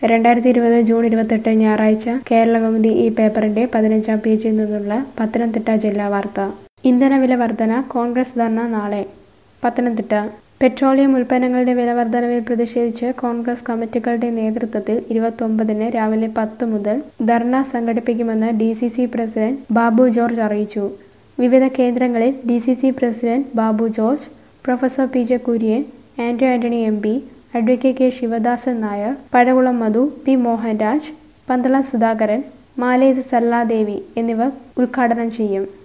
രണ്ടായിരത്തി ഇരുപത് ജൂൺ ഇരുപത്തെട്ട് ഞായറാഴ്ച കേരളകൗമുദി ഈ പേപ്പറിന്റെ പതിനഞ്ചാം പേജിൽ നിന്നുള്ള പത്തനംതിട്ട ജില്ലാ വാർത്ത ഇന്ധനവില വർധന കോൺഗ്രസ് ധർണ നാളെ പത്തനംതിട്ട പെട്രോളിയം ഉൽപ്പന്നങ്ങളുടെ വില വർധനവിൽ പ്രതിഷേധിച്ച് കോൺഗ്രസ് കമ്മിറ്റികളുടെ നേതൃത്വത്തിൽ ഇരുപത്തൊമ്പതിന് രാവിലെ പത്ത് മുതൽ ധർണ സംഘടിപ്പിക്കുമെന്ന് D C C president Babu George അറിയിച്ചു വിവിധ കേന്ദ്രങ്ങളിൽ D C C president Babu George professor P J Kurien Anto Antony M P advocate K Sivadasan Nair Pazhakulam Madhu P Mohanraj Pandalam Sudhakaran Maleth Salladevi എന്നിവർ ഉദ്ഘാടനം ചെയ്യും